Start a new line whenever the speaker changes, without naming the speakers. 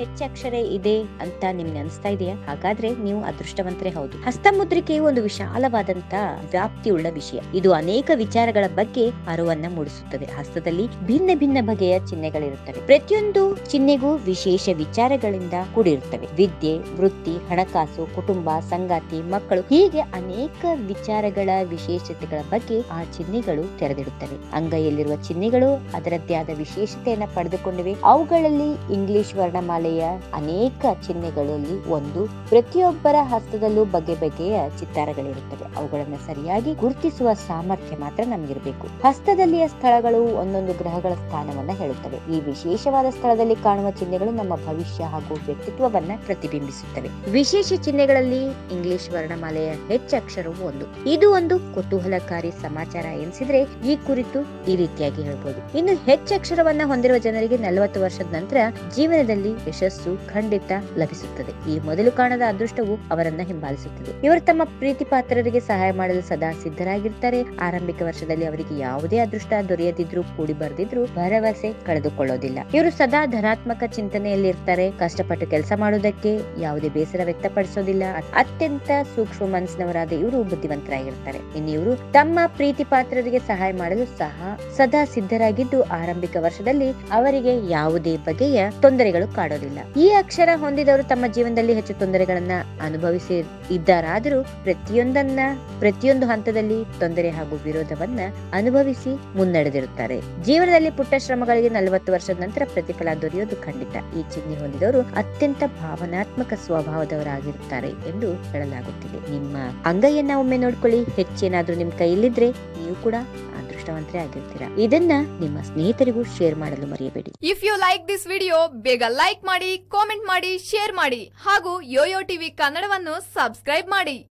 ಹೆಚ್ಚು ಅಕ್ಷರ ಇದೆ ಅಂತ ನಿಮ್ಗೆ ಅನಿಸ್ತಾ ಇದೆಯಾ ಹಾಗಾದ್ರೆ ನೀವು ಅದೃಷ್ಟವಂತರೇ ಹೌದು ಹಸ್ತಮುದ್ರಿಕೆಯು ಒಂದು ವಿಶಾಲವಾದಂತ ವ್ಯಾಪ್ತಿಯುಳ್ಳ ವಿಷಯ ಇದು ಅನೇಕ ವಿಚಾರಗಳ ಬಗ್ಗೆ ಅರಿವನ್ನ ಮೂಡಿಸುತ್ತದೆ ಹಸ್ತದಲ್ಲಿ ಭಿನ್ನ ಭಿನ್ನ ಬಗೆಯ ಚಿಹ್ನೆಗಳಿರುತ್ತವೆ ಪ್ರತಿಯೊಂದು ಚಿಹ್ನೆಗೂ ವಿಶೇಷ ವಿಚಾರಗಳಿಂದ ಕೂಡಿರುತ್ತವೆ ವಿದ್ಯೆ ವೃತ್ತಿ ಹಣಕಾಸು ಕುಟುಂಬ ಸಂಗಾತಿ ಮಕ್ಕಳು ಹೀಗೆ ಅನೇಕ ವಿಚಾರಗಳ ವಿಶೇಷತೆಗಳ ಬಗ್ಗೆ ಆ ಚಿಹ್ನೆಗಳು ತೆರೆದಿಡುತ್ತವೆ ಅಂಗೈಯಲ್ಲಿರುವ ಚಿಹ್ನೆಗಳು ಅದರದ್ದೇ ಆದ ವಿಶೇಷತೆಯನ್ನ ಪಡೆದುಕೊಂಡಿವೆ ಅವುಗಳಲ್ಲಿ ಇಂಗ್ಲಿಷ್ ವರ್ಣಮಾಲೆಯ ಅನೇಕ ಚಿಹ್ನೆಗಳಲ್ಲಿ ಒಂದು ಪ್ರತಿಯೊಬ್ಬರ ಹಸ್ತದಲ್ಲೂ ಬಗೆ ಬಗೆಯ ಚಿತ್ತಾರಗಳಿರುತ್ತವೆ ಅವುಗಳನ್ನು ಸರಿಯಾಗಿ ಗುರುತಿಸುವ ಸಾಮರ್ಥ್ಯ ಮಾತ್ರ ನಮಗಿರಬೇಕು ಹಸ್ತದಲ್ಲಿಯ ಸ್ಥಳಗಳು ಒಂದೊಂದು ಗ್ರಹಗಳ ಸ್ಥಾನವನ್ನ ಹೇಳುತ್ತವೆ ಈ ವಿಶೇಷವಾದ ಸ್ಥಳದಲ್ಲಿ ಕಾಣುವ ಚಿಹ್ನೆಗಳು ನಮ್ಮ ಭವಿಷ್ಯ ಹಾಗೂ ವ್ಯಕ್ತಿತ್ವವನ್ನ ಪ್ರತಿಬಿಂಬಿಸುತ್ತವೆ ವಿಶೇಷ ಚಿಹ್ನೆಗಳಲ್ಲಿ ಇಂಗ್ಲಿಷ್ ವರ್ಣಮಾಲೆಯ ಹೆಚ್ಚು ಅಕ್ಷರವು ಒಂದು ಇದು ಒಂದು ಕುತೂಹಲಕಾರಿ ಸಮಾಚಾರ ಎನಿಸಿದ್ರೆ ಈ ಕುರಿತು ಈ ರೀತಿಯಾಗಿ ಹೇಳ್ಬೋದು ಇನ್ನು ಹೆಚ್ಚು ಅಕ್ಷರವನ್ನ ಹೊಂದಿರುವ ಜನರಿಗೆ ನಲವತ್ತು ವರ್ಷದ ನಂತರ ಜೀವನದಲ್ಲಿ ಯಶಸ್ಸು ಖಂಡಿತ ಲಭಿಸುತ್ತದೆ ಈ ಮೊದಲು ಕಾಣದ ಅದೃಷ್ಟವು ಅವರನ್ನ ಹಿಂಬಾಲಿಸುತ್ತದೆ ಇವರು ತಮ್ಮ ಪ್ರೀತಿ ಪಾತ್ರರಿಗೆ ಸಹಾಯ ಮಾಡಲು ಸದಾ ಸಿದ್ಧರಾಗಿರ್ತಾರೆ ಆರಂಭಿಕ ವರ್ಷದಲ್ಲಿ ಅವರಿಗೆ ಯಾವುದೇ ಅದೃಷ್ಟ ದೊರೆಯದಿದ್ರು ಕೂಡಿ ಬರೆದಿದ್ರು ಭರವಸೆ ಕಳೆದುಕೊಳ್ಳೋದಿಲ್ಲ ಇವರು ಸದಾ ಧನಾತ್ಮಕ ಚಿಂತನೆಯಲ್ಲಿ ಇರ್ತಾರೆ ಕಷ್ಟಪಟ್ಟು ಕೆಲಸ ಮಾಡುವುದಕ್ಕೆ ಯಾವುದೇ ಬೇಸರ ವ್ಯಕ್ತಪಡಿಸೋದಿಲ್ಲ ಅತ್ಯಂತ ಸೂಕ್ಷ್ಮ ಮನಸ್ಸಿನವರಾದ ಇವರು ಬುದ್ಧಿವಂತರಾಗಿರ್ತಾರೆ ಇನ್ನು ಇವರು ತಮ್ಮ ಪ್ರೀತಿ ಪಾತ್ರರಿಗೆ ಸಹಾಯ ಮಾಡಲು ಸಹ ಸದಾ ಸಿದ್ಧರಾಗಿದ್ದು ಆರಂಭಿಕ ವರ್ಷದಲ್ಲಿ ಅವರಿಗೆ ಯಾವುದೇ ಬಗೆಯ ತೊಂದರೆಗಳು ಕಾಡೋದಿಲ್ಲ ಈ ಅಕ್ಷರ ಹೊಂದಿದವರು ತಮ್ಮ ಜೀವನದಲ್ಲಿ ಹೆಚ್ಚು ತೊಂದರೆಗಳನ್ನ ಅನುಭವಿಸಿ ಇದ್ದಾರಾದರೂ ಪ್ರತಿಯೊಂದನ್ನ ಪ್ರತಿಯೊಂದು ಹಂತದಲ್ಲಿ ತೊಂದರೆ ಹಾಗೂ ವಿರೋಧವನ್ನ ಅನುಭವಿಸಿ ಮುನ್ನಡೆದಿರುತ್ತಾರೆ ಜೀವನದಲ್ಲಿ ಪುಟ್ಟ ಶ್ರಮಗಳಿಗೆ ನಲವತ್ತು ವರ್ಷದ ನಂತರ ಪ್ರತಿಫಲ ದೊರೆಯೋದು ಖಂಡಿತ ಈ ಚಿಹ್ನೆ ಹೊಂದಿದವರು ಅತ್ಯಂತ ಭಾವನಾತ್ಮಕ ಸ್ವಭಾವದವರಾಗಿರುತ್ತಾರೆ ಎಂದು ಹೇಳಲಾಗುತ್ತಿದೆ ನಿಮ್ಮ ಅಂಗೈಯನ್ನ ಒಮ್ಮೆ ನೋಡ್ಕೊಳ್ಳಿ ಹೆಚ್ಚೇನಾದ್ರೂ ನಿಮ್ ಕೈಯಲ್ಲಿದ್ರೆ ನೀವು ಕೂಡ ಅದೃಷ್ಟವಂತರೇ ಆಗಿರ್ತೀರಾ ಇದನ್ನ ನಿಮ್ಮ ಸ್ನೇಹಿತರಿಗೂ ಶೇರ್ ಮಾಡಲು ಮರೆಯಬೇಡಿ
if you like this video ಬೇಗ ಲೈಕ್ ಮಾಡಿ ಕಾಮೆಂಟ್ ಮಾಡಿ ಶೇರ್ ಮಾಡಿ ಹಾಗೂ ಯೋಯೋ ಟಿವಿ ಕನ್ನಡವನ್ನು ಸಬ್ಸ್ಕ್ರೈಬ್ ಮಾಡಿ